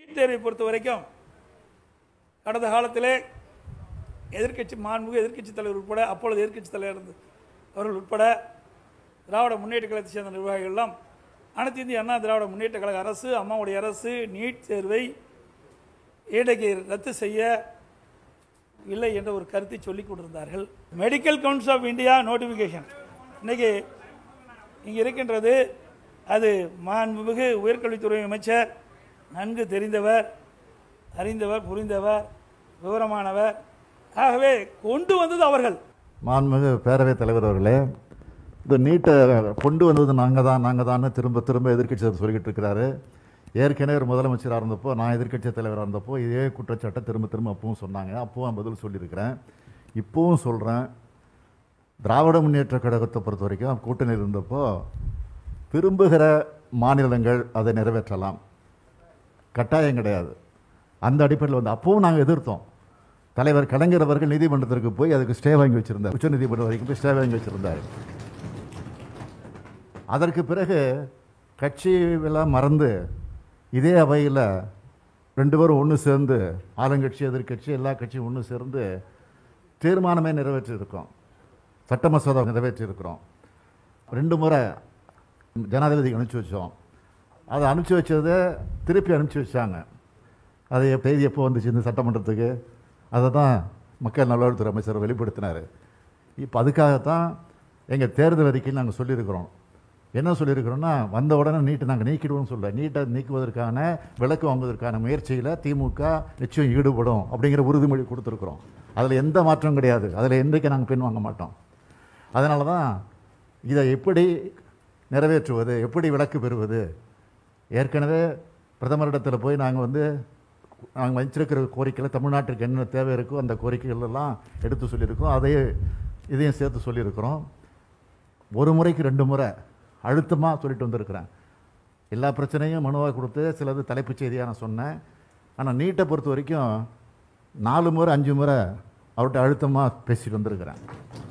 NEET தேர்வை பொறுத்த வரைக்கும் கடந்த காலத்திலே எதிர்க்கட்சி மாண்புமிகு எதிர்க்கட்சி தலைவர் உட்பட அப்பொழுது எதிர்க்கட்சி தலைவர் இருந்து அவர்கள் உட்பட திராவிட முன்னேற்ற கழகத்தை சேர்ந்த நிர்வாகிகள் எல்லாம் அனைத்து இந்திய அண்ணா திராவிட முன்னேற்ற கழக அரசு அம்மாவுடைய அரசு நீட் தேர்வை இன்றைக்கு ரத்து செய்ய இல்லை என்ற ஒரு கருத்தை சொல்லிக் கொண்டிருந்தார்கள் medical council of India notification இன்னைக்கு இங்கே இருக்கின்றது அது மாண்புமிகு உயர்கல்வித்துறை அமைச்சர் நன்கு தெரிந்தவர் அறிந்தவர் புரிந்தவர் விவரமானவர் ஆகவே கொண்டு வந்தது அவர்கள் மாண்புமிகு பேரவைத் தலைவர் அவர்களே இந்த நீட்டை கொண்டு வந்தது நாங்கள் தான் நாங்கள் தான் திரும்ப திரும்ப எதிர்க்கட்சி சொல்லிக்கிட்டு இருக்கிறாரு ஏற்கனவே ஒரு முதலமைச்சராக இருந்தப்போ நான் எதிர்க்கட்சி தலைவராக இருந்தப்போ இதே குற்றச்சாட்டை திரும்ப திரும்ப அப்பவும் சொன்னாங்க அப்பவும் பதில் சொல்லியிருக்கிறேன் இப்போவும் சொல்கிறேன் திராவிட முன்னேற்ற கழகத்தை பொறுத்த வரைக்கும் கூட்டணியில் இருந்தப்போ விரும்புகிற மாநிலங்கள் அதை நிறைவேற்றலாம் கட்டாயம் கிடையாது அந்த அடிப்படையில் வந்து அப்பவும் நாங்கள் எதிர்த்தோம் தலைவர் கலைஞர் அவர்கள் நீதிமன்றத்திற்கு போய் அதுக்கு ஸ்டே வாங்கி வச்சிருந்தார் உச்ச நீதிமன்றம் வரைக்கும் போய் ஸ்டே வாங்கி வச்சிருந்தார் அதற்கு பிறகு கட்சியெல்லாம் மறந்து இதே அவையில் ரெண்டு பேரும் ஒன்று சேர்ந்து ஆளுங்கட்சி எதிர்க்கட்சி எல்லா கட்சியும் ஒன்று சேர்ந்து தீர்மானமே நிறைவேற்றியிருக்கோம் சட்ட மசோதா நிறைவேற்றியிருக்கிறோம் ரெண்டு முறை ஜனாதிபதிக்கு அனுப்பிச்சி வச்சோம் அதை அனுப்பிச்சி வச்சதை திருப்பி அனுப்பிச்சி வச்சாங்க அது எப்~ தேதி எப்போ வந்துச்சு இந்த சட்டமன்றத்துக்கு அதை தான் மக்கள் நல்வாழ்வுத்துறை அமைச்சர் வெளிப்படுத்தினார் இப்போ அதுக்காகத்தான் எங்கள் தேர்தல் அறிக்கையில் நாங்கள் சொல்லியிருக்கிறோம் என்ன சொல்லியிருக்கிறோம்னா வந்த உடனே நீட்டை நாங்கள் நீக்கிடுவோம்னு சொல்ல நீட்டை நீக்குவதற்கான விலக்கு வாங்குவதற்கான முயற்சியில் திமுக நிச்சயம் ஈடுபடும் அப்படிங்கிற உறுதிமொழி கொடுத்துருக்குறோம் அதில் எந்த மாற்றம் கிடையாது அதில் என்றைக்கு நாங்கள் பின் வாங்க மாட்டோம் அதனால தான் இதை எப்படி நிறைவேற்றுவது எப்படி விலக்கு பெறுவது ஏற்கனவே பிரதமரிடத்தில் போய் நாங்கள் வந்து நாங்கள் வச்சிருக்கிற கோரிக்கையில் தமிழ்நாட்டுக்கு என்ன தேவை இருக்கோ அந்த கோரிக்கைகள் எல்லாம் எடுத்து சொல்லியிருக்கோம் அதையே இதையும் சேர்த்து சொல்லியிருக்கிறோம் ஒரு முறைக்கு ரெண்டு முறை அழுத்தமாக சொல்லிட்டு வந்திருக்கிறேன் எல்லா பிரச்சனையும் மனுவாக கொடுத்து சிலது தலைப்புச் செய்தியாக நான் சொன்னேன் ஆனால் நீட்டை பொறுத்த வரைக்கும் நாலு முறை அஞ்சு முறை அவர்கிட்ட அழுத்தமாக பேசிட்டு வந்திருக்கிறேன்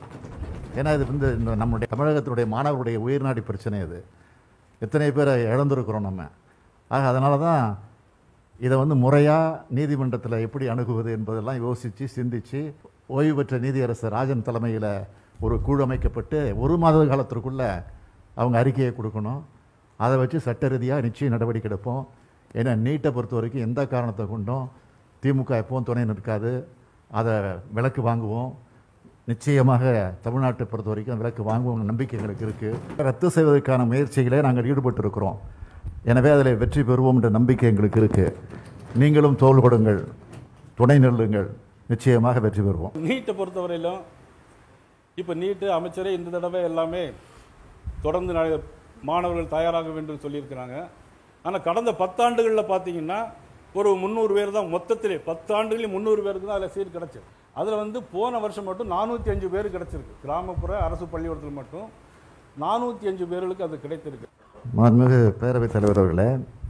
ஏன்னா இது வந்து இந்த நம்முடைய தமிழகத்தினுடைய மாணவருடைய உயிர்நாடி பிரச்சனை இது எத்தனை பேரை இழந்திருக்கிறோம் நம்ம ஆக அதனால தான் இதை வந்து முறையாக நீதிமன்றத்தில் எப்படி அணுகுவது என்பதெல்லாம் யோசித்து சிந்தித்து ஓய்வு பெற்ற நீதியரசர் ராஜன் தலைமையில் ஒரு குழு அமைக்கப்பட்டு ஒரு மாத காலத்திற்குள்ளே அவங்க அறிக்கையை கொடுக்கணும் அதை வச்சு சட்ட ரீதியாக நிச்சயம் நடவடிக்கை எடுப்போம் ஏன்னா நீட்டை பொறுத்த வரைக்கும் எந்த காரணத்தை கொண்டும் திமுக எப்பவும் துணை நிற்காது அதை விலக்கு வாங்குவோம் நிச்சயமாக தமிழ்நாட்டை பொறுத்த வரைக்கும் விலக்கு வாங்குவோம் நம்பிக்கை எங்களுக்கு இருக்குது ரத்து செய்வதற்கான முயற்சிகளே நாங்கள் ஈடுபட்டு இருக்கிறோம் எனவே அதில் வெற்றி பெறுவோம் என்ற நம்பிக்கை எங்களுக்கு இருக்குது நீங்களும் தோல் கொடுங்கள் துணை நில்லுங்கள் நிச்சயமாக வெற்றி பெறுவோம் நீட்டை பொறுத்தவரையிலும் இப்போ நீட்டு அமைச்சரே இந்த தடவை எல்லாமே தொடர்ந்து நட- மாணவர்கள் தயாராக வேண்டும் சொல்லியிருக்கிறாங்க ஆனால் கடந்த பத்தாண்டுகளில் பார்த்தீங்கன்னா ஒரு முந்நூறு பேர் தான் மொத்தத்திலே பத்தாண்டுகளில் முந்நூறு பேருக்கு தான் அதில் சீட் கிடச்சிது அதில் வந்து போன வருஷம் மட்டும் நானூற்றி அஞ்சு பேர் கிடச்சிருக்கு கிராமப்புற அரசு பள்ளிக்கூடத்தில் மட்டும் நானூற்றி அஞ்சு பேர்களுக்கு அது கிடைத்திருக்கு மாண்புமிகு பேரவைத் தலைவர் அவர்களே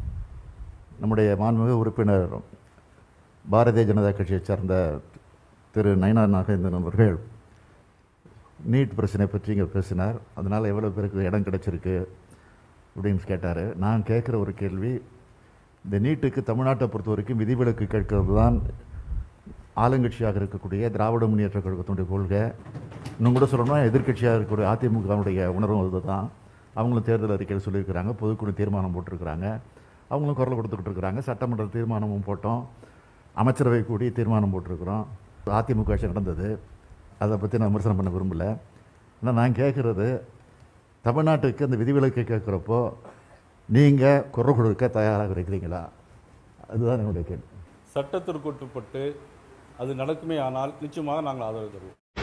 நம்முடைய மாண்புமிகு உறுப்பினர் பாரதிய ஜனதா கட்சியைச் சார்ந்த திரு நயனா நாகேந்திரன் அவர்கள் நீட் பிரச்சனை பற்றி இங்கே பேசினார் அதனால் எவ்வளோ பேருக்கு இடம் கிடைச்சிருக்கு அப்படின்னு கேட்டார் நான் கேட்குற ஒரு கேள்வி இந்த நீட்டுக்கு தமிழ்நாட்டை பொறுத்த வரைக்கும் விதிவிலக்கு கேட்கறது தான் ஆளுங்கட்சியாக இருக்கக்கூடிய திராவிட முன்னேற்ற கழகத்தினுடைய கொள்கை இன்னும் கூட சொல்லணும்னா எதிர்க்கட்சியாக இருக்கக்கூடிய அதிமுகவுடைய உணர்வும் அதுதான் அவங்களும் தேர்தல் அறிக்கையில் சொல்லியிருக்கிறாங்க பொதுக்குழு தீர்மானம் போட்டிருக்கிறாங்க அவங்களும் குரல் கொடுத்துக்கிட்டு இருக்கிறாங்க சட்டமன்ற தீர்மானமும் போட்டோம் அமைச்சரவை கூடி தீர்மானம் போட்டிருக்கிறோம் அதிமுக ஆட்சி நடந்தது அதை பற்றி நான் விமர்சனம் பண்ண விரும்பல ஆனால் நான் கேட்குறது தமிழ்நாட்டுக்கு அந்த விதிவிலக்கு கேட்குறப்போ நீங்கள் குரல் கொடுக்க தயாராக இருக்கிறீங்களா அதுதான் என்னுடைய கேள்வி சட்டத்திற்கு உட்பட்டு அது நடக்குமே ஆனால் நிச்சயமாக நாங்கள் ஆதரவு தருவோம்